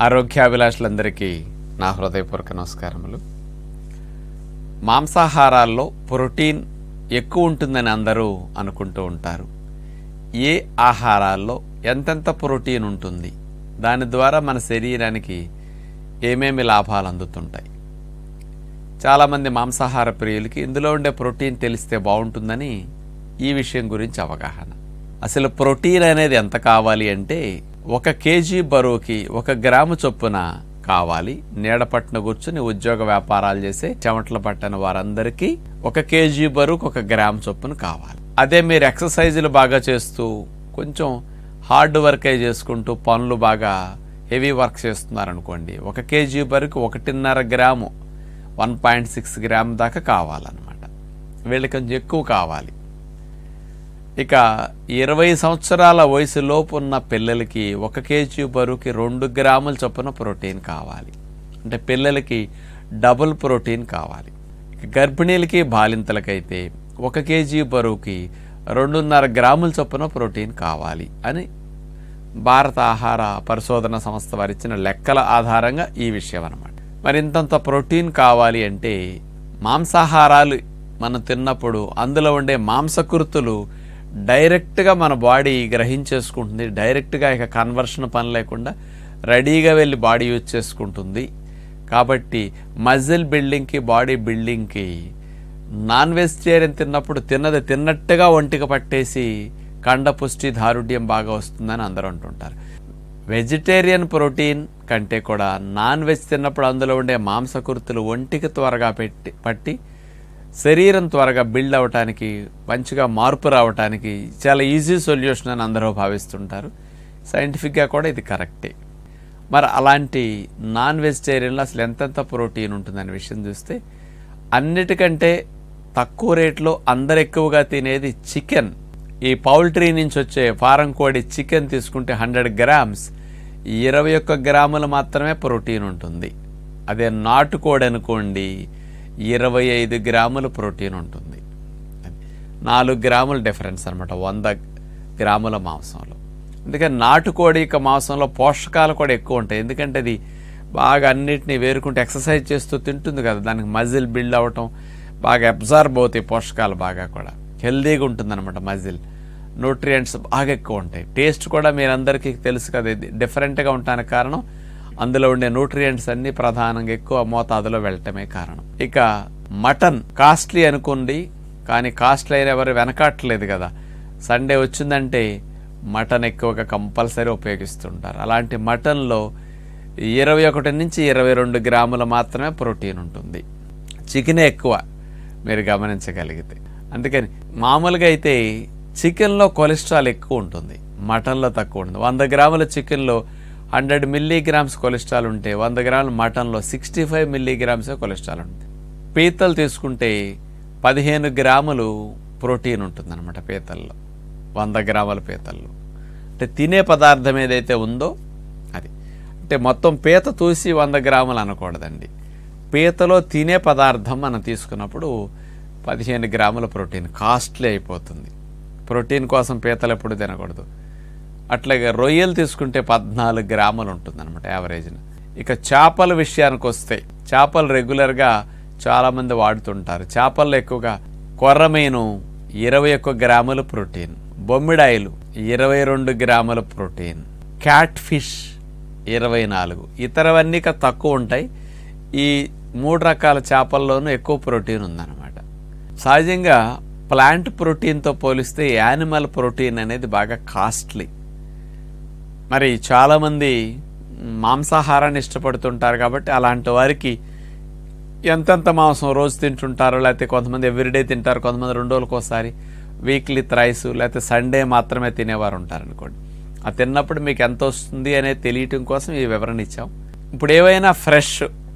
ఆరోగ్యాభిలాషులందరికీ నా హృదయపూర్వక నమస్కారములు మాంసాహారాల్లో ప్రోటీన్ ఎక్కువ ఉంటుందని అందరూ అనుకుంటూ ఉంటారు ఏ ఆహారాల్లో ఎంతెంత ప్రోటీన్ ఉంటుంది దాని ద్వారా మన శరీరానికి ఏమేమి లాభాలు అందుతుంటాయి చాలామంది మాంసాహార ప్రియులకి ఇందులో ఉండే ప్రోటీన్ తెలిస్తే బాగుంటుందని ఈ విషయం గురించి అవగాహన అసలు ప్రోటీన్ అనేది ఎంత కావాలి అంటే ఒక కేజీ బరువుకి ఒక గ్రాము చొప్పున కావాలి నీడ పట్టున కూర్చుని ఉద్యోగ వ్యాపారాలు చేసే చెమటలు పట్టని వారందరికీ ఒక కేజీ బరువుకు ఒక గ్రామ్ చొప్పున కావాలి అదే మీరు ఎక్సర్సైజులు బాగా చేస్తూ కొంచెం హార్డ్ వర్క్ అయి చేసుకుంటూ పనులు బాగా హెవీ వర్క్ చేస్తున్నారనుకోండి ఒక కేజీ బరువుకి ఒకటిన్నర gram one point six gram దాకా కావాలన్నమాట వీళ్ళకి కొంచెం ఎక్కువ కావాలి ఇక ఇరవై సంవత్సరాల వయసులోపు ఉన్న పిల్లలకి ఒక కేజీ బరువుకి రెండు గ్రాముల చొప్పున ప్రోటీన్ కావాలి అంటే పిల్లలకి డబుల్ ప్రోటీన్ కావాలి ఇక గర్భిణీలకి బాలింతలకైతే ఒక కేజీ బరువుకి రెండున్నర గ్రాముల చొప్పున ప్రోటీన్ కావాలి అని భారత ఆహార పరిశోధన సంస్థ వారు ఇచ్చిన లెక్కల ఆధారంగా ఈ విషయం అన్నమాట మరి ఇంతంత ప్రోటీన్ కావాలి అంటే మాంసాహారాలు మనం తిన్నప్పుడు అందులో ఉండే మాంసకృతులు డైరెక్ట్గా మన బాడీ గ్రహించేసుకుంటుంది డైరెక్ట్గా ఇక కన్వర్షన్ పని లేకుండా రెడీగా వెళ్ళి బాడీ యూజ్ చేసుకుంటుంది కాబట్టి మజిల్ బిల్డింగ్కి బాడీ బిల్డింగ్కి నాన్ వెజిటేరియన్ తిన్నప్పుడు తిన్నది తిన్నట్టుగా ఒంటికి పట్టేసి కండ పుష్టి దారుఢ్యం బాగా వస్తుందని అందరూ అంటుంటారు వెజిటేరియన్ ప్రోటీన్ కంటే కూడా నాన్ వెజ్ తిన్నప్పుడు అందులో ఉండే మాంసకృతులు ఒంటికి త్వరగా పెట్టి పట్టి శరీరం త్వరగా బిల్డ్ అవ్వటానికి మంచిగా మార్పు రావటానికి చాలా ఈజీ సొల్యూషన్ అని అందరూ భావిస్తుంటారు సైంటిఫిక్గా కూడా ఇది కరెక్టే మరి అలాంటి నాన్ వెజిటేరియన్లో అసలు ఎంతెంత ప్రోటీన్ ఉంటుందనే విషయం చూస్తే అన్నిటికంటే తక్కువ రేట్లో అందరు ఎక్కువగా తినేది చికెన్ ఈ పౌల్ట్రీ నుంచి వచ్చే ఫారం కోడి చికెన్ తీసుకుంటే హండ్రెడ్ గ్రామ్స్ ఇరవై ఒక్క గ్రాములు మాత్రమే ప్రోటీన్ ఉంటుంది అదే నాటుకోడి అనుకోండి ఇరవై ఐదు గ్రాముల ప్రోటీన్ ఉంటుంది నాలుగు గ్రాముల డిఫరెన్స్ అనమాట వంద గ్రాముల మాంసంలో అందుకని నాటుకోడి యొక్క మాంసంలో పోషకాలు కూడా ఎక్కువ ఉంటాయి ఎందుకంటే అది బాగా అన్నిటినీ వేరుకుంటూ ఎక్సర్సైజ్ చేస్తూ తింటుంది కదా దానికి మజిల్ బిల్డ్ అవ్వటం బాగా అబ్జార్బ్ అవుతాయి పోషకాలు బాగా కూడా హెల్దీగా ఉంటుంది అనమాట మజిల్ న్యూట్రియంట్స్ బాగా ఎక్కువ ఉంటాయి టేస్ట్ కూడా మీరందరికీ తెలుసు కదా ఇది డిఫరెంట్గా ఉండటానికి కారణం అందులో ఉండే న్యూట్రియంట్స్ అన్ని ప్రధానంగా ఎక్కువ మోతాదులో వెళ్ళటమే కారణం ఇక మటన్ కాస్ట్లీ అనుకోండి కానీ కాస్ట్లీ అయిన ఎవరు వెనకాట్లేదు కదా సండే వచ్చిందంటే మటన్ ఎక్కువగా కంపల్సరీ ఉపయోగిస్తుంటారు అలాంటి మటన్లో ఇరవై ఒకటి నుంచి ఇరవై రెండు గ్రాముల మాత్రమే ప్రోటీన్ ఉంటుంది చికెనే ఎక్కువ మీరు గమనించగలిగితే అందుకని మామూలుగా అయితే చికెన్లో కొలెస్ట్రాల్ ఎక్కువ ఉంటుంది మటన్లో తక్కువ ఉంటుంది వంద గ్రాముల చికెన్లో హండ్రెడ్ మిల్లీగ్రామ్స్ కొలెస్ట్రాల్ ఉంటే వంద గ్రాముల మటన్లో సిక్స్టీ ఫైవ్ మిల్లీగ్రామ్సే కొలెస్ట్రాల్ ఉంటుంది పీతలు తీసుకుంటే పదిహేను గ్రాములు ప్రోటీన్ ఉంటుందన్నమాట పీతల్లో వంద గ్రాముల పీతల్లో అంటే తినే పదార్థం ఏదైతే ఉందో అది అంటే మొత్తం పీత తూసి వంద గ్రాములు అనకూడదండి పీతలో తినే పదార్థం మనం తీసుకున్నప్పుడు పదిహేను గ్రాముల ప్రోటీన్ కాస్ట్లీ అయిపోతుంది ప్రోటీన్ కోసం పీతలు ఎప్పుడు తినకూడదు అట్లాగే రొయ్యలు తీసుకుంటే పద్నాలుగు గ్రాములు ఉంటుంది అనమాట యావరేజ్న ఇక చేపల విషయానికి వస్తే చేపలు రెగ్యులర్గా చాలామంది వాడుతుంటారు చేపల్లో ఎక్కువగా కొర్రమీను ఇరవై ఒక్క గ్రాముల ప్రోటీన్ బొమ్మిడాయిలు ఇరవై రెండు గ్రాముల ప్రోటీన్ క్యాట్ ఫిష్ ఇరవై నాలుగు ఇతరవన్నీ ఇక తక్కువ ఉంటాయి ఈ మూడు రకాల చేపల్లోనూ ఎక్కువ ప్రోటీన్ ఉందన్నమాట సహజంగా ప్లాంట్ ప్రోటీన్తో పోలిస్తే యానిమల్ ప్రోటీన్ అనేది బాగా కాస్ట్లీ మరి చాలామంది మాంసాహారాన్ని ఇష్టపడుతుంటారు కాబట్టి అలాంటి వారికి ఎంతెంత మాంసం రోజు తింటుంటారో లేకపోతే కొంతమంది ఎవ్రీడే తింటారు కొంతమంది రెండు రోజులకు ఒకసారి వీక్లీ థ్రైస్ లేకపోతే సండే మాత్రమే తినేవారు ఉంటారు అనుకోండి ఆ తిన్నప్పుడు మీకు ఎంత వస్తుంది అనేది తెలియటం కోసం ఈ వివరణ ఇచ్చాం ఇప్పుడు ఏవైనా ఫ్రెష్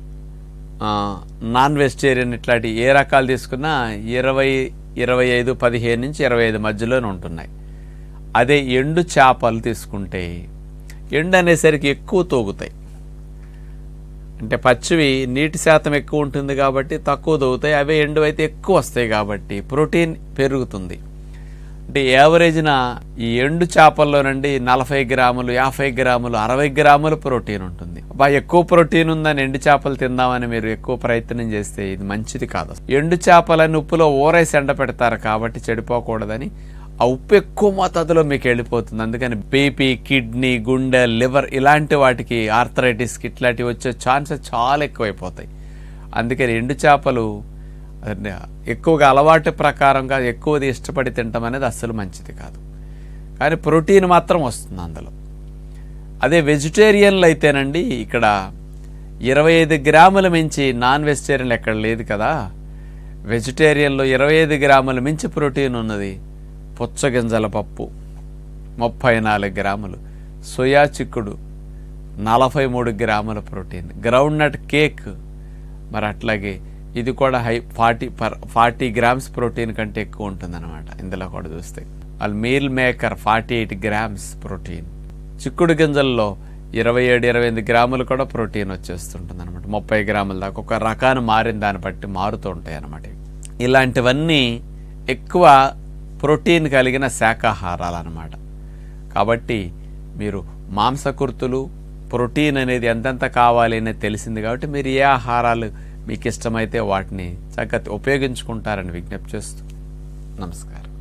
నాన్ వెజిటేరియన్ ఇట్లాంటి ఏ రకాలు తీసుకున్నా ఇరవై ఇరవై ఐదు పదిహేను నుంచి ఇరవై ఐదు మధ్యలోనే ఉంటున్నాయి అదే ఎండు చేపలు తీసుకుంటే ఎండు అనేసరికి ఎక్కువ తోగుతాయి అంటే పచ్చివి నీటి శాతం ఎక్కువ ఉంటుంది కాబట్టి తక్కువ తోగుతాయి అవే ఎండు అయితే ఎక్కువ వస్తాయి కాబట్టి ప్రోటీన్ పెరుగుతుంది అంటే యావరేజ్న ఈ ఎండు చేపల్లో నుండి నలభై గ్రాములు యాభై గ్రాములు అరవై గ్రాములు ప్రోటీన్ ఉంటుంది బా ఎక్కువ ప్రోటీన్ ఉందని ఎండు చేపలు తిందామని మీరు ఎక్కువ ప్రయత్నం చేస్తే ఇది మంచిది కాదు ఎండు చేపలని ఉప్పులో ఊరేసి ఎండ పెడతారు కాబట్టి చెడిపోకూడదని ఆ ఉప్పు ఎక్కువ మోతాదులో మీకు వెళ్ళిపోతుంది అందుకని బీపీ కిడ్నీ గుండె లివర్ ఇలాంటి వాటికి ఆర్థరైటిస్కి ఇట్లాంటివి వచ్చే ఛాన్సెస్ చాలా ఎక్కువైపోతాయి అందుకని ఎండు చేపలు అదే ఎక్కువగా అలవాటు ప్రకారంగా ఎక్కువది ఇష్టపడి తినటం అనేది అస్సలు మంచిది కాదు కానీ ప్రోటీన్ మాత్రం వస్తుంది అందులో అదే వెజిటేరియన్లు అయితేనండి ఇక్కడ ఇరవై ఐదు గ్రాముల మించి నాన్ వెజిటేరియన్లు ఎక్కడ లేదు కదా వెజిటేరియన్లో ఇరవై ఐదు గ్రాముల మించి ప్రోటీన్ ఉన్నది పుచ్చగింజల పప్పు ముప్పై నాలుగు గ్రాములు సోయా చిక్కుడు నలభై మూడు గ్రాముల ప్రోటీన్ గ్రౌండ్ నట్ కేక్ మరి అట్లాగే ఇది కూడా high forty per forty grams protein కంటే ఎక్కువ ఉంటుందన్నమాట ఇందులో కూడా చూస్తే వాళ్ళు meal maker forty eight grams protein చిక్కుడు గింజల్లో ఇరవై ఏడు ఇరవై ఎనిమిది గ్రాములు కూడా ప్రోటీన్ వచ్చేస్తుంటుంది అనమాట ముప్పై గ్రాముల దాకా ఒక రకాన్ని మారిన దాన్ని బట్టి మారుతూ ఉంటాయి అన్నమాట ఇలాంటివన్నీ ఎక్కువ ప్రోటీన్ కలిగిన శాకాహారాలు అన్నమాట కాబట్టి మీరు మాంసకృతులు ప్రోటీన్ అనేది ఎంతెంత కావాలి అనేది తెలిసింది కాబట్టి మీరు ఏ ఆహారాలు మీకు ఇష్టమైతే వాటిని చక్కగా ఉపయోగించుకుంటారని విజ్ఞప్తి చేస్తూ నమస్కారం